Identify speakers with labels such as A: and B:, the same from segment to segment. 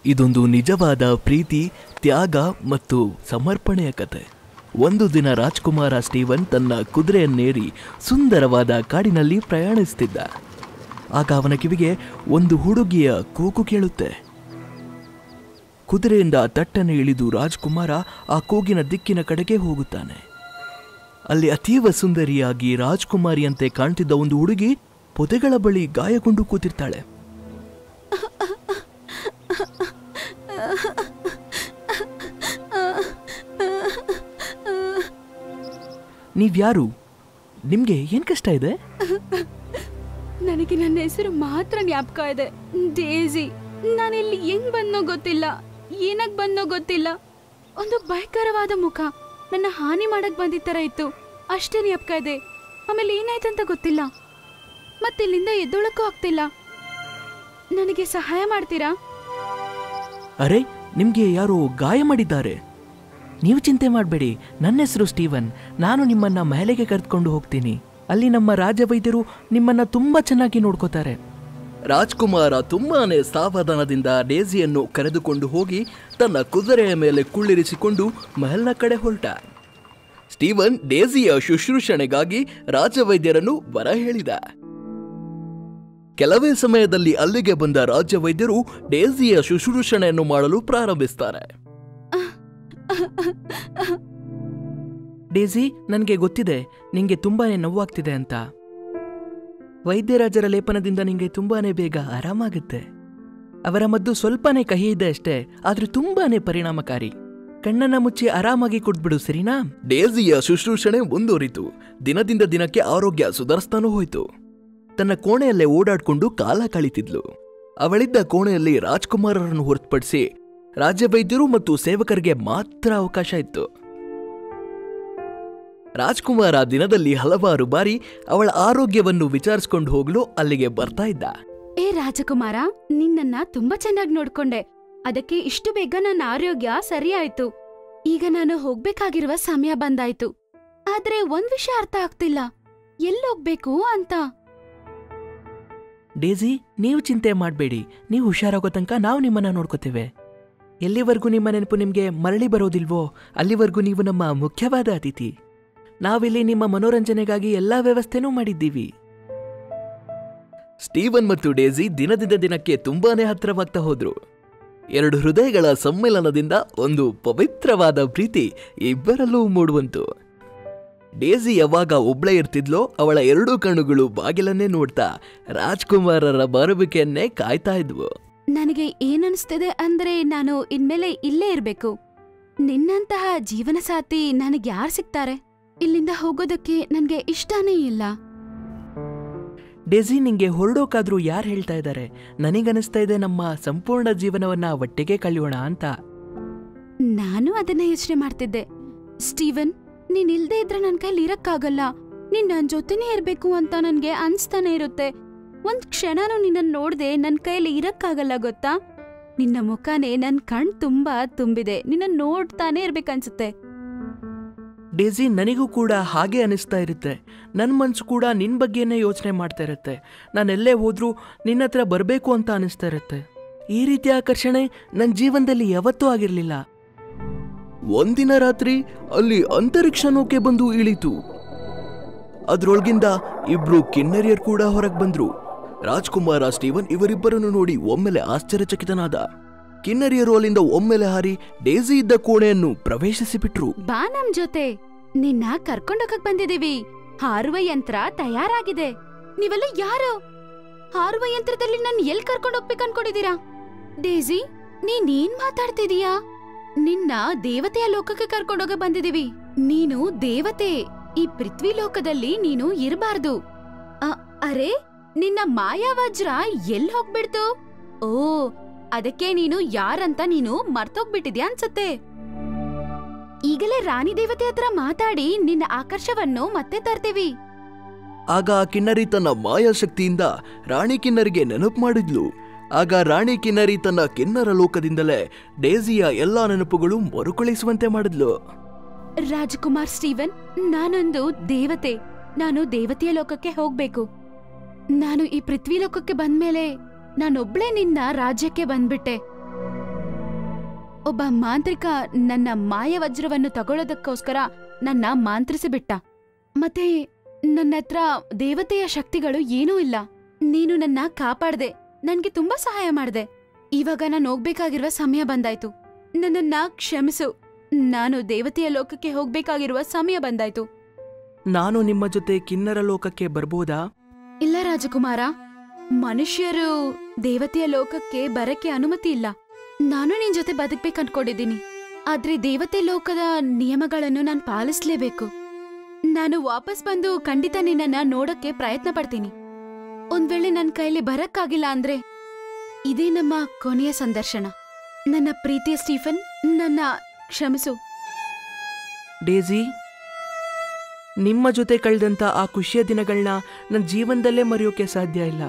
A: ಇದೊಂದು ನಿಜವಾದ ಪ್ರೀತಿ ತ್ಯಾಗ ಮತ್ತು ಸಮರ್ಪಣೆಯ ಕತೆ ಒಂದು ದಿನ ರಾಜ್ಕುಮಾರ ಸ್ಟೀವನ್ ತನ್ನ ಕುದುರೆಯನ್ನೇರಿ ಸುಂದರವಾದ ಕಾಡಿನಲ್ಲಿ ಪ್ರಯಾಣಿಸುತ್ತಿದ್ದ ಆಗ ಅವನ ಕಿವಿಗೆ ಒಂದು ಹುಡುಗಿಯ ಕೂಗು ಕೇಳುತ್ತೆ ಕುದುರೆಯಿಂದ ತಟ್ಟನೆ ಇಳಿದು ರಾಜ್ಕುಮಾರ ಆ ಕೂಗಿನ ದಿಕ್ಕಿನ ಕಡೆಗೆ ಹೋಗುತ್ತಾನೆ ಅಲ್ಲಿ ಅತೀವ ಸುಂದರಿಯಾಗಿ ರಾಜ್ಕುಮಾರಿಯಂತೆ ಕಾಣ್ತಿದ್ದ ಒಂದು ಹುಡುಗಿ ಪೊದೆಗಳ ಬಳಿ ಗಾಯಗೊಂಡು ಕೂತಿರ್ತಾಳೆ ನೀವ್ಯಾರು ನಿಮ್ಗೆ ಏನ್ ಕಷ್ಟ ಇದೆ
B: ನನಗೆ ನನ್ನ ಹೆಸರು ಮಾತ್ರ ಜ್ಞಾಪಕ ಇದೆ ಡೇಸಿ ನಾನಿಲ್ಲಿ ಹೆಂಗ್ ಬಂದೋ ಗೊತ್ತಿಲ್ಲ ಏನಕ್ ಬಂದೋ ಗೊತ್ತಿಲ್ಲ ಒಂದು ಭಯಂಕರವಾದ ಮುಖ ನನ್ನ ಹಾನಿ ಮಾಡಕ್ ಬಂದಿದ್ ತರ ಇತ್ತು ಅಷ್ಟೇ ಜ್ಞಾಪಕ ಇದೆ ಆಮೇಲೆ ಏನಾಯ್ತಂತ ಗೊತ್ತಿಲ್ಲ ಮತ್ತೆ ಇಲ್ಲಿಂದ ಎದ್ದೊಳಕ್ಕೂ ಆಗ್ತಿಲ್ಲ ನನಗೆ ಸಹಾಯ ಮಾಡ್ತೀರಾ
A: ಅರೆ ನಿಮ್ಗೆ ಯಾರೋ ಗಾಯ ಮಾಡಿದ್ದಾರೆ ನೀವು ಚಿಂತೆ ಮಾಡಬೇಡಿ ನನ್ನ ಹೆಸರು ಸ್ಟೀವನ್ ನಾನು ನಿಮ್ಮನ್ನ ಮಹಲೆಗೆ ಕರೆದುಕೊಂಡು ಹೋಗ್ತೀನಿ ಅಲ್ಲಿ ನಮ್ಮ ರಾಜವೈದ್ಯರು ನಿಮ್ಮನ್ನ ತುಂಬಾ ಚೆನ್ನಾಗಿ ನೋಡ್ಕೋತಾರೆ ರಾಜ್ಕುಮಾರ ತುಂಬಾನೇ ಸಾವಧಾನದಿಂದ ಡೇಸಿಯನ್ನು ಕರೆದುಕೊಂಡು ಹೋಗಿ ತನ್ನ ಕುದುರೆಯ ಮೇಲೆ ಕುಳ್ಳಿರಿಸಿಕೊಂಡು ಮಹಲ್ನ ಕಡೆ ಹೊರಟ ಸ್ಟೀವನ್ ಡೇಸಿಯ ಶುಶ್ರೂಷಣೆಗಾಗಿ ರಾಜವೈದ್ಯರನ್ನು ಬರ ಹೇಳಿದ ಕೆಲವೇ ಸಮಯದಲ್ಲಿ ಅಲ್ಲಿಗೆ ಬಂದ ರಾಜ್ಯವೈದ್ಯರು ಡೇಸಿಯ ಶುಶ್ರೂಷಣೆಯನ್ನು ಮಾಡಲು ಪ್ರಾರಂಭಿಸ್ತಾರೆ ಡೇಸಿ ನನಗೆ ಗೊತ್ತಿದೆ ನಿಂಗೆ ತುಂಬಾನೇ ನೋವಾಗ್ತಿದೆ ಅಂತ ವೈದ್ಯರಾಜರ ಲೇಪನದಿಂದ ನಿಂಗೆ ತುಂಬಾನೇ ಬೇಗ ಆರಾಮಾಗುತ್ತೆ ಅವರ ಮದ್ದು ಸ್ವಲ್ಪನೇ ಕಹಿ ಇದೆ ಅಷ್ಟೇ ಆದ್ರೆ ತುಂಬಾನೇ ಪರಿಣಾಮಕಾರಿ ಕಣ್ಣನ್ನ ಮುಚ್ಚಿ ಆರಾಮಾಗಿ ಕುಡ್ಬಿಡು ಸರಿನಾ ಡೇಸಿಯ ಶುಶ್ರೂಷಣೆ ಮುಂದುವರಿತು ದಿನದಿಂದ ದಿನಕ್ಕೆ ಆರೋಗ್ಯ ಸುಧಾರಿಸ್ತಾನೂ ಹೋಯ್ತು ತನ್ನ ಕೋಣೆಯಲ್ಲೇ ಓಡಾಡ್ಕೊಂಡು ಕಾಲ ಕಳೀತಿದ್ಲು ಅವಳಿದ್ದ ಕೋಣೆಯಲ್ಲಿ ರಾಜ್ಕುಮಾರರನ್ನು ಹೊರತುಪಡಿಸಿ ರಾಜ್ಯವೈದ್ಯರು ಮತ್ತು ಸೇವಕರಿಗೆ ಮಾತ್ರ ಅವಕಾಶ ಇತ್ತು ರಾಜ್ಕುಮಾರ ದಿನದಲ್ಲಿ ಹಲವಾರು ಬಾರಿ ಅವಳ ಆರೋಗ್ಯವನ್ನು ವಿಚಾರಿಸ್ಕೊಂಡು ಹೋಗಲು ಅಲ್ಲಿಗೆ ಬರ್ತಾ ಇದ್ದ
B: ಏ ರಾಜಕುಮಾರ ನಿನ್ನನ್ನ ತುಂಬಾ ಚೆನ್ನಾಗಿ ನೋಡ್ಕೊಂಡೆ ಅದಕ್ಕೆ ಇಷ್ಟು ಬೇಗ ನನ್ನ ಆರೋಗ್ಯ ಸರಿಯಾಯ್ತು ಈಗ ನಾನು ಹೋಗ್ಬೇಕಾಗಿರುವ ಸಮಯ ಬಂದಾಯ್ತು ಆದ್ರೆ ಒಂದ್ ವಿಷಯ ಅರ್ಥ ಆಗ್ತಿಲ್ಲ ಎಲ್ಲೋಗ್ಬೇಕು ಅಂತ
A: ಡೇಸಿ ನೀವು ಚಿಂತೆ ಮಾಡಬೇಡಿ ನೀವು ಹುಷಾರಾಗೋ ತನಕ ನಾವು ನಿಮ್ಮನ್ನ ನೋಡ್ಕೋತೇವೆ ಎಲ್ಲಿವರೆಗೂ ನಿಮ್ಮ ನೆನಪು ನಿಮಗೆ ಮರಳಿ ಬರೋದಿಲ್ವೋ ಅಲ್ಲಿವರೆಗೂ ನೀವು ನಮ್ಮ ಮುಖ್ಯವಾದ ಅತಿಥಿ ನಾವಿಲ್ಲಿ ನಿಮ್ಮ ಮನೋರಂಜನೆಗಾಗಿ ಎಲ್ಲಾ ವ್ಯವಸ್ಥೆನೂ ಮಾಡಿದ್ದೀವಿ ಸ್ಟೀವನ್ ಮತ್ತು ಡೇಸಿ ದಿನದಿಂದ ದಿನಕ್ಕೆ ತುಂಬಾನೇ ಹತ್ತಿರವಾಗ್ತಾ ಹೋದ್ರು ಎರಡು ಹೃದಯಗಳ ಸಮ್ಮಿಲನದಿಂದ ಒಂದು ಪವಿತ್ರವಾದ ಪ್ರೀತಿ ಇಬ್ಬರಲ್ಲೂ ಮೂಡುವಂತು ಡೇಸಿ ಯಾವಾಗ ಒಬ್ಳೇ ಇರ್ತಿದ್ಲೋ ಅವಳ ಎರಡೂ ಕಣ್ಣುಗಳು ಬಾಗಿಲನ್ನೇ ನೋಡ್ತಾ ರಾಜ್ಕುಮಾರರ ಬರುವಿಕೆಯನ್ನೇ ಕಾಯ್ತಾ ಇದ್ವು
B: ನನಗೆ ಏನನ್ಸ್ತಿದೆ ಅಂದ್ರೆ ನಾನು ಇನ್ಮೇಲೆ ಇಲ್ಲೇ ಇರ್ಬೇಕು ನಿನ್ನಂತಹ ಜೀವನ ಸಾಥಿ ನನಗೆ ಯಾರು ಸಿಗ್ತಾರೆ ಇಲ್ಲಿಂದ ಹೋಗೋದಕ್ಕೆ ನನ್ಗೆ ಇಷ್ಟನೇ ಇಲ್ಲ
A: ಡೇಸಿ ನಿಂಗೆ ಹೊರಡೋಕಾದ್ರೂ ಯಾರು ಹೇಳ್ತಾ ಇದ್ದಾರೆ ನನಗನಿಸ್ತಾ ಇದೆ ನಮ್ಮ ಸಂಪೂರ್ಣ ಜೀವನವನ್ನ ಒಟ್ಟಿಗೆ ಕಳೆಯೋಣ ಅಂತ
B: ನಾನು ಅದನ್ನ ಯೋಚನೆ ಮಾಡ್ತಿದ್ದೆ ಸ್ಟೀವನ್ ನೀನ್ ಇಲ್ದೇ ಇದ್ರೆ ನನ್ ಕೈಲಿ ಇರಕ್ಕಾಗಲ್ಲ ನೀನ್ ನನ್ ಜೊತೆನೇ ಇರ್ಬೇಕು ಅಂತ ನನ್ಗೆ ಅನ್ಸ್ತಾನೆ ಇರುತ್ತೆ ಒಂದ್ ಕ್ಷಣನೂ ನಿನ್ನ ನೋಡ್ದೆ ನನ್ ಕೈಲಿ ಇರಕ್ಕಾಗಲ್ಲ ಗೊತ್ತಾ ನಿನ್ನ ಮುಖನೇ ನನ್ ಕಣ್ ತುಂಬಾ ತುಂಬಿದೆ ನಿನ್ನ ನೋಡ್ತಾನೆ ಇರ್ಬೇಕನ್ಸುತ್ತೆ
A: ಡೇಸಿ ನನಗೂ ಕೂಡ ಹಾಗೆ ಅನಿಸ್ತಾ ಇರುತ್ತೆ ನನ್ನ ಮನ್ಸು ಕೂಡ ನಿನ್ ಬಗ್ಗೆನೇ ಯೋಚನೆ ಮಾಡ್ತಾ ಇರುತ್ತೆ ನಾನು ಎಲ್ಲೇ ಹೋದ್ರೂ ನಿನ್ನ ಹತ್ರ ಬರಬೇಕು ಅಂತ ಅನಿಸ್ತಾ ಇರುತ್ತೆ ಈ ರೀತಿಯ ಆಕರ್ಷಣೆ ನನ್ನ ಜೀವನದಲ್ಲಿ ಯಾವತ್ತೂ ಆಗಿರಲಿಲ್ಲ ಒಂದಿನ ರಾತ್ರಿ ಅಲ್ಲಿ ಅಂತರಿಕ್ಷ ನೌಕೆ ಬಂದು ಇಳಿತು ಅದ್ರೊಳಗಿಂದ ಇಬ್ರು ಕಿನ್ನರಿಯರ್ ಕೂಡ ಹೊರಗೆ ಬಂದ್ರು ರಾಜ್ಕುಮಾರ ಸ್ಟೀವನ್ ಇವರಿಬ್ಬರನ್ನು ನೋಡಿ ಒಮ್ಮೆಲೆ ಆಶ್ಚರ್ಯಚಕಿತನಾದ ಕಿನ್ನರಿಯರು ಅಲ್ಲಿಂದ ಒಮ್ಮೆಲೆ ಹಾರಿ ಡೇಸಿ ಇದ್ದ ಕೋಣೆಯನ್ನು ಪ್ರವೇಶಿಸಿ ಬಿಟ್ರು
B: ಬಾ ನಮ್ ಜೊತೆ ನಿನ್ನ ಕರ್ಕೊಂಡೋಗಕ್ ಬಂದಿದೀವಿ ಹಾರುವ ಯಂತ್ರ ತಯಾರಾಗಿದೆ ನೀವೆಲ್ಲ ಯಾರು ಹಾರುವ ಯಂತ್ರದಲ್ಲಿ ನನ್ ಎಲ್ ಕರ್ಕೊಂಡ್ ಹೋಗ್ಬೇಕು ಅನ್ಕೊಂಡಿದೀರಾ ಡೇಸಿ ನೀನೇನ್ ಮಾತಾಡ್ತಿದೀಯಾ ನಿನ್ನ ದೇವತೆಯ ಲೋಕಕ್ಕೆ ಕರ್ಕೊಂಡೋಗ ಬಂದಿದೀವಿ ನೀನು ದೇವತೆ ಈ ಪೃಥ್ವಿ ಲೋಕದಲ್ಲಿ ನೀನು ಇರಬಾರ್ದು ಅರೆ ನಿನ್ನ ಮಾಯಾವಜ್ರ ಎಲ್ ಹೋಗ್ಬಿಡ್ತು ಓ ಅದಕ್ಕೆ ನೀನು ಯಾರಂತ ನೀನು ಮರ್ತೋಗ್ಬಿಟ್ಟಿದ್ಯಾ ಅನ್ಸತ್ತೆ ಈಗಲೇ ರಾಣಿ ದೇವತೆ ಹತ್ರ ಮಾತಾಡಿ ನಿನ್ನ ಆಕರ್ಷವನ್ನು ಮತ್ತೆ ತರ್ತೀವಿ
A: ಆಗ ಆ ಕಿನ್ನರಿ ತನ್ನ ಮಾಯಾಶಕ್ತಿಯಿಂದ ರಾಣಿ ಕಿನ್ನರಿಗೆ ನೆನಪು ಮಾಡಿದ್ಲು ಆಗ ರಾಣಿ ಕಿನ್ನರಿ ತನ್ನ ಕಿನ್ನರ ಲೋಕದಿಂದಲೇ ಡೇಸಿಯ ಎಲ್ಲಾ ನೆನಪುಗಳು ಮರುಕಳಿಸುವಂತೆ ಮಾಡಿದ್ಲು
B: ರಾಜಕುಮಾರ್ ಸ್ಟೀವನ್ ನಾನೊಂದು ದೇವತೆ ನಾನು ದೇವತೆಯ ಲೋಕಕ್ಕೆ ಹೋಗ್ಬೇಕು ನಾನು ಈ ಪೃಥ್ವಿ ಲೋಕಕ್ಕೆ ಬಂದ್ಮೇಲೆ ನಾನೊಬ್ಳೇ ನಿನ್ನ ರಾಜ್ಯಕ್ಕೆ ಬಂದ್ಬಿಟ್ಟೆ ಒಬ್ಬ ಮಾಂತ್ರಿಕ ನನ್ನ ಮಾಯವಜ್ರವನ್ನು ತಗೊಳ್ಳೋದಕ್ಕೋಸ್ಕರ ನನ್ನ ಮಾಂತ್ರಿಸಿಬಿಟ್ಟ ಮತ್ತೆ ನನ್ನ ಹತ್ರ ದೇವತೆಯ ಶಕ್ತಿಗಳು ಏನೂ ಇಲ್ಲ ನೀನು ನನ್ನ ಕಾಪಾಡ್ದೆ ನನ್ಗೆ ತುಂಬಾ ಸಹಾಯ ಮಾಡ್ದೆ ಇವಾಗ ನಾನು ಹೋಗ್ಬೇಕಾಗಿರುವ ಸಮಯ ಬಂದಾಯ್ತು ನನ್ನನ್ನ ಕ್ಷಮಿಸು ನಾನು ದೇವತೆಯ ಲೋಕಕ್ಕೆ ಹೋಗ್ಬೇಕಾಗಿರುವ ಸಮಯ ಬಂದಾಯ್ತು
A: ನಾನು ನಿಮ್ಮ ಜೊತೆ ಕಿನ್ನರ ಲೋಕಕ್ಕೆ ಬರ್ಬೋದಾ
B: ಇಲ್ಲ ರಾಜಕುಮಾರ ಮನುಷ್ಯರು ದೇವತೆಯ ಲೋಕಕ್ಕೆ ಬರಕ್ಕೆ ಅನುಮತಿ ಇಲ್ಲ ನಾನು ನಿನ್ ಜೊತೆ ಬದುಕ್ಬೇಕು ಅನ್ಕೊಂಡಿದ್ದೀನಿ ಆದ್ರೆ ದೇವತೆ ಲೋಕದ ನಿಯಮಗಳನ್ನು ನಾನು ಪಾಲಿಸ್ಲೇಬೇಕು ನಾನು ವಾಪಸ್ ಬಂದು ಖಂಡಿತ ನಿನ್ನನ್ನ ನೋಡಕ್ಕೆ ಪ್ರಯತ್ನ ಪಡ್ತೀನಿ ಒಂದ್ ವೇಳೆ ನನ್ ಕೈಲಿ ಬರಕ್ಕಾಗಿಲ್ಲ ಅಂದ್ರೆ ಇದೇ ನಮ್ಮ ಕೊನೆಯ ಸಂದರ್ಶನ ನನ್ನ ಪ್ರೀತಿಯ ಸ್ಟೀಫನ್ ನನ್ನ ಕ್ಷಮಿಸು
A: ಡೇಜಿ ನಿಮ್ಮ ಜೊತೆ ಕಳೆದಂತ ಆ ಖುಷಿಯ ದಿನಗಳನ್ನ ನನ್ನ ಜೀವನದಲ್ಲೇ ಮರೆಯೋಕೆ ಸಾಧ್ಯ ಇಲ್ಲ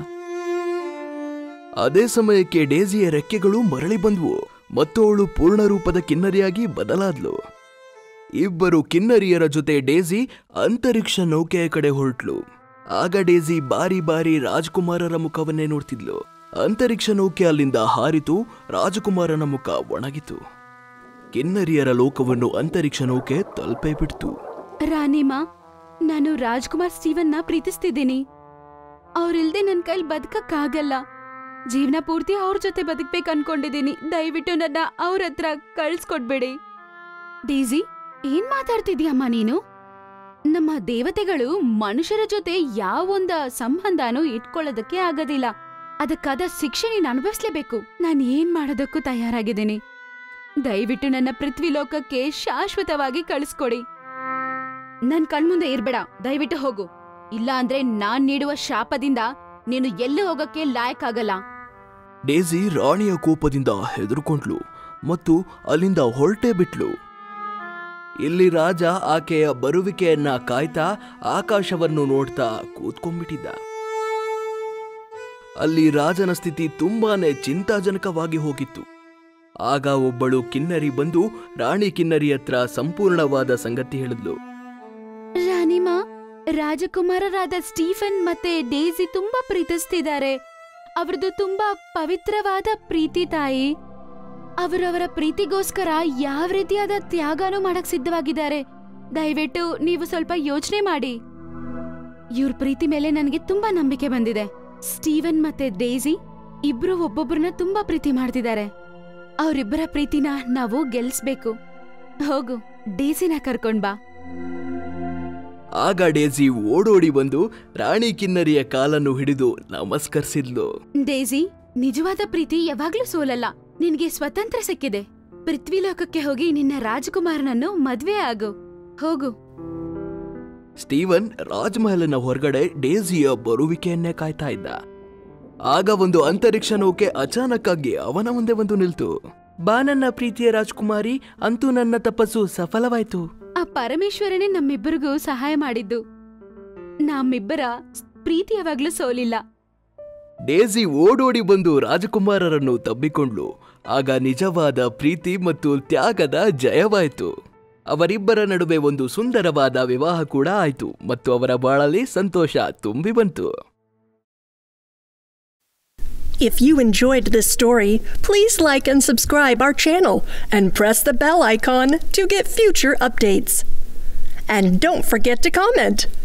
C: ಅದೇ ಸಮಯಕ್ಕೆ ಡೇಸಿಯ ರೆಕ್ಕೆಗಳು ಮರಳಿ ಬಂದ್ವು ಮತ್ತು ಅವಳು ಪೂರ್ಣ ರೂಪದ ಕಿನ್ನರಿಯಾಗಿ ಬದಲಾದ್ಲು ಇಬ್ಬರು ಕಿನ್ನರಿಯರ ಜೊತೆ ಡೇಸಿ ಅಂತರಿಕ್ಷ ನೌಕೆಯ ಕಡೆ ಹೊರಟ್ಲು ಆಗ ಡೇಸಿ ಬಾರಿ ಬಾರಿ ರಾಜ್ಕುಮಾರರ ಮುಖವನ್ನೇ ನೋಡ್ತಿದ್ಲು ಅಂತರಿಕ್ಷ ನೌಕೆ ಅಲ್ಲಿಂದ ಹಾರಿತು ರಾಜಕುಮಾರನ ಮುಖ ಒಣಗಿತು ಕಿನ್ನರಿಯರ ಲೋಕವನ್ನು ಅಂತರಿಕ್ಷ ನೌಕೆ ತಲುಪೇ ಬಿಡ್ತು
B: ರಾಣಿಮಾ ನಾನು ರಾಜ್ಕುಮಾರ್ ಸ್ಟೀವನ್ನ ಪ್ರೀತಿಸ್ತಿದ್ದೀನಿ ಅವ್ರಿಲ್ದೆ ನನ್ ಕೈಲಿ ಬದುಕಕ್ಕಾಗಲ್ಲ ಜೀವನ ಪೂರ್ತಿ ಅವ್ರ ಜೊತೆ ಬದುಕ್ಬೇಕು ಅನ್ಕೊಂಡಿದ್ದೀನಿ ದಯವಿಟ್ಟು ನನ್ನ ಅವ್ರ ಹತ್ರ ಕಳ್ಸ್ಕೊಡ್ಬೇಡಿ ಡೇಸಿ ಏನ್ ಮಾತಾಡ್ತಿದ್ಯಮ್ಮ ನೀನು ನಮ್ಮ ದೇವತೆಗಳು ಮನುಷ್ಯರ ಜೊತೆ ಯಾವೊಂದ ಸಂಬಂಧನೂ ಇಟ್ಕೊಳ್ಳೋದಕ್ಕೆ ಆಗೋದಿಲ್ಲ ಅದಕ್ಕಾದ ಶಿಕ್ಷೆ ನೀನ್ ಅನುಭವಿಸ್ಲೇಬೇಕು ನಾನ್ ಏನ್ ಮಾಡೋದಕ್ಕೂ ತಯಾರಾಗಿದ್ದೀನಿ ದಯವಿಟ್ಟು ನನ್ನ ಪೃಥ್ವಿ ಲೋಕಕ್ಕೆ ಶಾಶ್ವತವಾಗಿ ಕಳಿಸ್ಕೊಡಿ ನನ್ ಕಣ್ಮುಂದೆ ಇರ್ಬೇಡ ದಯವಿಟ್ಟು ಹೋಗು ಇಲ್ಲ ಅಂದ್ರೆ ನಾನ್ ನೀಡುವ ಶಾಪದಿಂದ ನೀನು ಎಲ್ಲೂ ಹೋಗಕ್ಕೆ ಲಾಯಕ್ ಆಗಲ್ಲ
C: ಡೇಸಿ ರಾಣಿಯ ಕೋಪದಿಂದ ಹೆದರ್ಕೊಂಡ್ಲು ಮತ್ತು ಅಲ್ಲಿಂದ ಹೊರಟೇ ಬಿಟ್ಲು
A: ಇಲ್ಲಿ ರಾಜ ಆಕೆಯ ಬರುವಿಕೆಯನ್ನ ಕಾಯ್ತಾ ಆಕಾಶವನ್ನು ನೋಡ್ತಾ ಕೂತ್ಕೊಂಡ್ಬಿಟ್ಟಿದ್ದ
C: ಅಲ್ಲಿ ರಾಜನ ಸ್ಥಿತಿ ತುಂಬಾನೇ ಚಿಂತಾಜನಕವಾಗಿ ಹೋಗಿತ್ತು
A: ಆಗ ಒಬ್ಬಳು ಕಿನ್ನರಿ ಬಂದು ರಾಣಿ ಕಿನ್ನರಿ ಹತ್ರ ಸಂಪೂರ್ಣವಾದ ಸಂಗತಿ ಹೇಳಿದ್ಲು
B: ರಾಣಿಮಾ ರಾಜಕುಮಾರರಾದ ಸ್ಟೀಫನ್ ಮತ್ತೆ ಡೇಸಿ ತುಂಬಾ ಪ್ರೀತಿಸ್ತಿದ್ದಾರೆ ಅವ್ರದ್ದು ತುಂಬಾ ಪವಿತ್ರವಾದ ಪ್ರೀತಿ ತಾಯಿ ಅವರವರ ಪ್ರೀತಿಗೋಸ್ಕರ ಯಾವ ರೀತಿಯಾದ ತ್ಯಾಗನೂ ಮಾಡಕ್ ಸಿದ್ಧವಾಗಿದ್ದಾರೆ ದಯವಿಟ್ಟು ನೀವು ಸ್ವಲ್ಪ ಯೋಚನೆ ಮಾಡಿ ಇವ್ರ ಪ್ರೀತಿ ಮೇಲೆ ನನಗೆ ತುಂಬಾ ನಂಬಿಕೆ ಬಂದಿದೆ ಸ್ಟೀವನ್ ಮತ್ತೆ ಡೇಸಿ ಇಬ್ರು ಒಬ್ಬೊಬ್ರನ್ನ ತುಂಬಾ ಪ್ರೀತಿ ಮಾಡ್ತಿದ್ದಾರೆ ಅವರಿಬ್ಬರ ಪ್ರೀತಿನ ನಾವು ಗೆಲ್ಸ್ಬೇಕು ಹೋಗು ಡೇಸಿನ ಕರ್ಕೊಂಡ್ ಬಾ
C: ಆಗ ಡೇಸಿ ಓಡೋಡಿ ಬಂದು ರಾಣಿ ಕಿನ್ನರಿಯ ಕಾಲನ್ನು ಹಿಡಿದು ನಮಸ್ಕರಿಸಿದ್ಲು
B: ಡೇಸಿ ನಿಜವಾದ ಪ್ರೀತಿ ಯಾವಾಗ್ಲೂ ಸೋಲಲ್ಲ ನಿನ್ಗೆ ಸ್ವತಂತ್ರ ಸಿಕ್ಕಿದೆ ಪೃಥ್ವಿಲೋಕಕ್ಕೆ ಹೋಗಿ ನಿನ್ನ ರಾಜಕುಮಾರನನ್ನು ಮದ್ವೆ ಆಗು ಹೋಗು
C: ಸ್ಟೀವನ್ ರಾಜ್ಮಹಲ್ನ ಹೊರಗಡೆ ಡೇಸಿಯ ಬರುವಿಕೆಯನ್ನೇ ಕಾಯ್ತಾ ಇದ್ದ ಆಗ ಒಂದು ಅಂತರಿಕ್ಷ ನೌಕೆ ಅಚಾನಕ್ ಆಗಿ ಅವನ ಮುಂದೆ ಬಂದು ನಿಲ್ತು
A: ಬಾ ನನ್ನ ಪ್ರೀತಿಯ ರಾಜ್ಕುಮಾರಿ ಅಂತೂ ನನ್ನ ತಪಸ್ಸು ಸಫಲವಾಯ್ತು
B: ಆ ಪರಮೇಶ್ವರನೇ ನಮ್ಮಿಬ್ಬರಿಗೂ ಸಹಾಯ ಮಾಡಿದ್ದು ನಮ್ಮಿಬ್ಬರ ಪ್ರೀತಿ ಯಾವಾಗ್ಲೂ ಸೋಲಿಲ್ಲ
C: ಡೇಸಿ ಓಡೋಡಿ ಬಂದು ರಾಜಕುಮಾರರನ್ನು ತಬ್ಬಿಕೊಂಡ್ಲು ಆಗ ನಿಜವಾದ ಪ್ರೀತಿ ಮತ್ತು ತ್ಯಾಗದ ಜಯವಾಯಿತು ಅವರಿಬ್ಬರ ನಡುವೆ ಒಂದು ಸುಂದರವಾದ ವಿವಾಹ ಕೂಡ ಆಯಿತು ಮತ್ತು ಅವರ ಬಾಳಲ್ಲಿ ಸಂತೋಷ ತುಂಬಿ ಬಂತು
D: If you enjoyed this story, please like and subscribe our channel and press the bell icon to get future updates. And don't forget to comment.